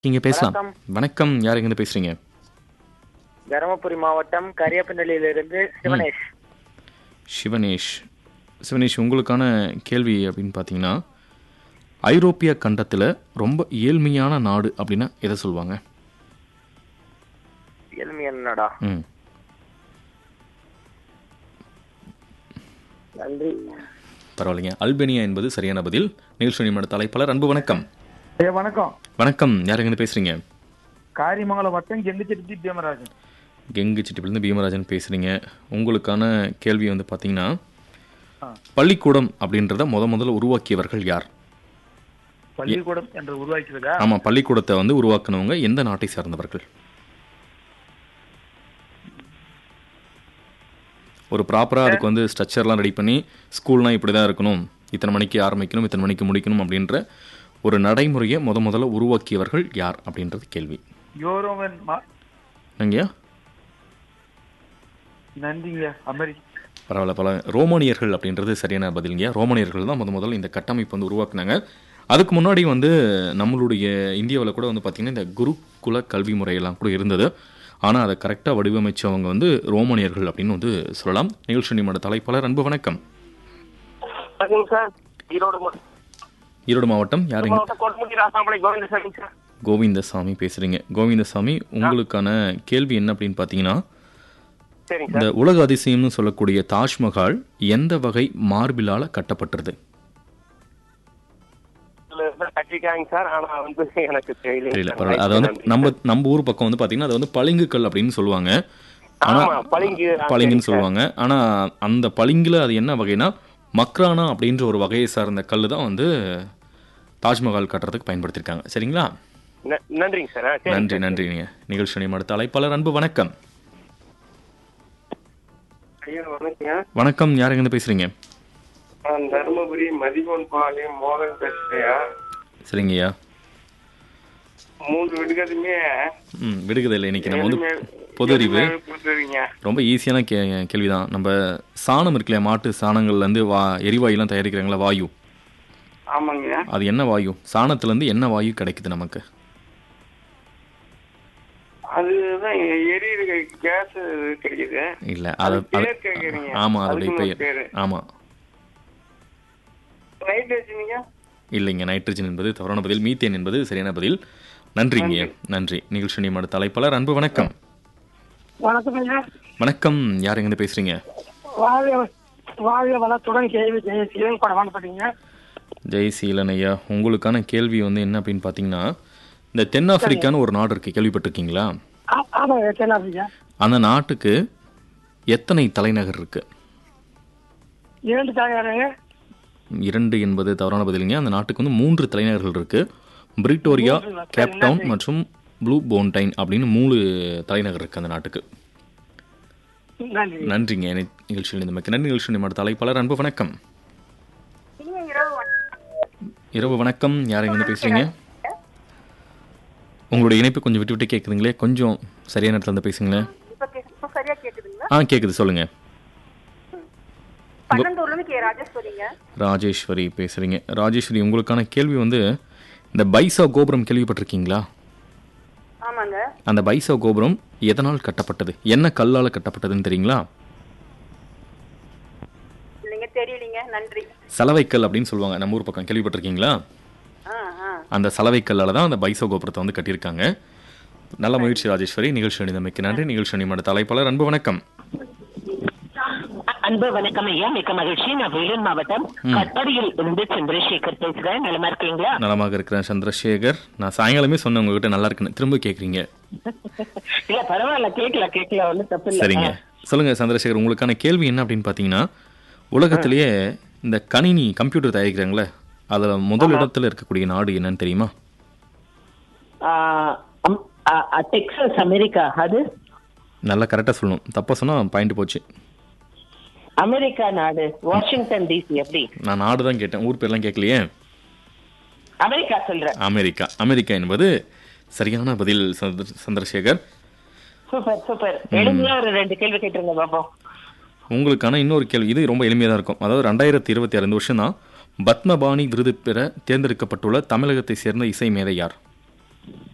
நீங்க பேசலாம் வணக்கம். வணக்கம் யார் எங்க பேசுறீங்க தருமபுரி மாவட்டம் கரியப்பநல்லியிலிருந்து சிவனேஷ் சிவனேஷ் சிவனேஷ் உங்களுக்கான கேள்வி அப்படின்னு பார்த்தீங்கன்னா ஐரோப்பிய கண்டத்தில் ரொம்ப ஏழ்மையான நாடு அப்படின்னா எதை சொல்லுவாங்க எல்மி என்னடா ம் நன்றி பரவாயில்லைங்க அல்பேனியா என்பது சரியான பதில் நிகழ்ச்சி நிமிட தலைப்பாளர் அன்பு வணக்கம் ஐயா வணக்கம் வணக்கம் யார் எங்க பேசுறீங்க காரிமங்கலம் வட்டம் கெண்டிச்செட்டி பீமராஜன் கெங்கு சிட்டிப்பிலிருந்து பீமராஜன் பேசுறீங்க உங்களுக்கான கேள்வி வந்து பார்த்தீங்கன்னா ஆ. பள்ளிக்கூடம் அப்படின்றத முத முதல்ல உருவாக்கியவர்கள் யார் பள்ளிக்கூடம் என்று உருவாக்கியதா ஆமா பள்ளிக்கூடத்தை வந்து உருவாக்குனவங்க எந்த நாட்டை சார்ந்தவர்கள் ஒரு ப்ராப்பராக அதுக்கு வந்து ஸ்ட்ரக்சர்லாம் ரெடி பண்ணி ஸ்கூல்னால் இப்படி தான் இருக்கணும் இத்தனை மணிக்கு ஆரம்பிக்கணும் இத்தனை மணிக்கு முடிக்கணும் அப்படின்ற ஒரு நடைமுறையை முத முதல்ல உருவாக்கியவர்கள் யார் அப்படின்றது கேள்வி யோரோவன் மா- என்னங்கய்யா நன்றிங்க அமெரிக்க பரவாயில்ல பல ரோமானியர்கள் அப்படின்றது சரியான பதிலுங்க ரோமானியர்கள் தான் முத முதல்ல இந்த கட்டமைப்பு வந்து உருவாக்குனாங்க அதுக்கு முன்னாடி வந்து நம்மளுடைய இந்தியாவில் கூட வந்து பார்த்திங்கன்னா இந்த குருகுல கல்வி முறையெல்லாம் கூட இருந்தது ஆனால் அதை கரெக்டாக வடிவமைச்சவங்க வந்து ரோமானியர்கள் அப்படின்னு வந்து சொல்லலாம் நிகழ்ச்சி நிமிட தலைப்பாளர் அன்பு வணக்கம் வணக்கம் சார் ஈரோடு மா- ஈரோடு மாவட்டம் யாருங்க மாவட்டம் கோட்டமுடி ராசாமலை கோவிந்தசாமி சார் கோவிந்தசாமி பேசுகிறீங்க கோவிந்தசாமி உங்களுக்கான கேள்வி என்ன அப்படின்னு பார்த்தீங்கன்னா சரிங்க இந்த சார் உலக அதிசயம்னு சொல்லக்கூடிய தாஜ்மஹால் எந்த வகை மார்பிளால் கட்டப்பட்டது இதுல இருந்து கட்டிருக்காங்க சார் ஆனா வந்து எனக்கு தெரியல தெரியல பரவாயில்ல அதை வந்து நம்ம நம்ம ஊர் பக்கம் வந்து பாத்தீங்கன்னா அது வந்து பளிங்கு கல் அப்படின்னு சொல்லுவாங்க ஆனா ஆமா பளிங்கு ஆ, பளிங்குன்னு சரிங்க சார். சொல்லுவாங்க ஆனா அந்த பளிங்குல அது என்ன வகைனா மக்ரானா அப்படின்ற ஒரு வகையை சார்ந்த கல் தான் வந்து தாஜ்மஹால் கட்டுறதுக்கு பயன்படுத்தியிருக்காங்க சரிங்களா ந- நன்றிங்க சார் ஆ, சரிங்க நன்றி சார். நன்றி நீங்க நிகழ்ச்சி அடுத்த அழைப்பாளர் அன்பு வணக்கம் ஐயா வணக்கம் வணக்கம் யார் எங்க பேசுறீங்க நான் தருமபுரி மதிகோன் பாளையம் மோகன் பேசுறியா சரிங்கய்யா மூன்று விடுகதுமே ம் விடுகதில்லை இன்னைக்கு நம்ம வந்து பொது அறிவு கொடுத்துருவீங்க ரொம்ப ஈஸியான கே கேள்விதான் நம்ம சாணம் இருக்கு இல்லையா மாட்டு சாணங்கள்லேருந்து வா எரிவாயுலாம் தயாரிக்கிறாங்களா வாயு ஆமாங்க அது என்ன வாயு சாணத்துலேருந்து என்ன வாயு கிடைக்குது நமக்கு அதுதான் எரியுற கேஸ் கிடைக்குது இல்ல அது அது அது- பேர் கேக்குறீங்க. ஆமா அதோடைய அதுக்குன்னு ஒரு பெயர் பேரு. ஆமா நைட் வச்சுனீங்க இல்லைங்க நைட்ரஜன் என்பது தவறான பதில் மீத்தேன் என்பது சரியான பதில் நன்றிங்க நன்றி நிகழ்ச்சி நியமன தலைப்பாளர் அன்பு வணக்கம் வணக்கம் ஐயா வணக்கம் யார் எங்க பேசுறீங்க வாழ்க வாழ்க வளத்துடன் கேள்வி ஜெயசீலன் படம் பண்ணீங்க ஜெய் சீலன் ஐயா உங்களுக்கான கேள்வி வந்து என்ன அப்படின்னு பார்த்தீங்கன்னா இந்த தென்னாப்பிரிக்கான்னு ஒரு நாடு இருக்கு கேள்விப்பட்டிருக்கீங்களா ஆமாம் தென்னாப்பிரிக்கா அந்த நாட்டுக்கு எத்தனை தலைநகர் இருக்கு இரண்டு தலைவருங்க இரண்டு என்பது தவறான பதிலுங்க அந்த நாட்டுக்கு வந்து மூன்று தலைநகர்கள் இருக்கு பிரிட்டோரியா மூன்று கேப்டவுன் மற்றும் ப்ளூ போன்டைன் அப்படின்னு மூணு தலைநகர் இருக்கு அந்த நாட்டுக்கு நன்றி நன்றிங்க நி- நிகழ்ச்சியில் இந்த மக்கள் நிகழ்ச்சி நம்ம தலைப்பாளர் அன்பு வணக்கம் இரவு வணக்கம் யார் எங்க பேசுறீங்க உங்களுடைய இணைப்பு கொஞ்சம் விட்டு விட்டு கேட்குதுங்களே கொஞ்சம் சரியான இடத்துல இருந்து பேசுங்களேன் இப்ப கே- இப்ப சரியா கேக்குதுங்களா ஆ கேட்குது சொல்லுங்க பன்னெண்டூர்ல இருந்து கே ராஜேஸ்வரிங்க ராஜேஸ்வரி பேசுறீங்க ராஜேஸ்வரி உங்களுக்கான கேள்வி வந்து இந்த பைசா கோபுரம் கேள்விப்பட்டிருக்கீங்களா ஆமாங்க அந்த பைசா கோபுரம் எதனால் கட்டப்பட்டது என்ன கல்லால் கட்டப்பட்டதுன்னு தெரியுங்களா இல்லைங்க தெரியலீங்க நன்றி சலவைக்கல் அப்படின்னு சொல்லுவாங்க நம்ம ஊர் பக்கம் கேள்விப்பட்டிருக்கீங்களா ஆ ஆ அந்த சலவைக்கல்லால் தான் அந்த பைசா கோபுரத்தை வந்து கட்டியிருக்காங்க நல்ல முயற்சி ராஜேஸ்வரி நிகழ்ச்சி அணிந்தமைக்கு நன்றி நிகழ்ச்சி அணிமட தலைப்பாளர் அன்பு வணக்கம் அன்பு வணக்கம் ஐயா மிக்க மகிழ்ச்சி நான் வேலூர் மாவட்டம் கட்பாடியில் இருந்து சந்திரசேகர் பேசுறேன் நலமா இருக்கீங்களா நலமாக இருக்கிறேன் சந்திரசேகர் நான் சாயங்காலமே சொன்னேன் உங்ககிட்ட நல்லா இருக்குன்னு திரும்ப கேட்குறீங்க இல்ல பரவாயில்ல கேட்கல கேட்கல ஒண்ணும் தப்பு இல்ல சரிங்க சொல்லுங்க சந்திரசேகர் உங்களுக்கான கேள்வி என்ன அப்படின்னு பார்த்தீங்கன்னா உலகத்திலேயே இந்த கணினி கம்ப்யூட்டர் தயாரிக்கிறாங்களே அதில் முதல் இடத்துல இருக்கக்கூடிய நாடு என்னன்னு தெரியுமா ஆ, அம்- ஆ, ஆ, டெக்சாஸ் அமெரிக்கா அது நல்லா கரெக்டாக சொல்லணும் தப்பாக சொன்னால் பாயிண்ட் போச்சு அமெரிக்கா நாடு வாஷிங்டன் டிசி எப்படி நான் நாடு தான் கேட்டேன் ஊர் பேர்லாம் கேட்கலையே அமெரிக்கா சொல்றேன் அமெரிக்கா அமெரிக்கா என்பது சரியான பதில் சந்திர- சந்திரசேகர் சூப்பர் சூப்பர் எளிமையா ஒரு ரெண்டு கேள்வி கேட்டுருங்க பாப்போம் உங்களுக்கான இன்னொரு கேள்வி இது ரொம்ப எளிமையாக தான் இருக்கும் அதாவது ரெண்டாயிரத்தி இருபத்தி ஆறு வருஷம் தான் பத்மபாணி விருது பெற தேர்ந்தெடுக்கப்பட்டுள்ள தமிழகத்தை சேர்ந்த இசை மேதை யார்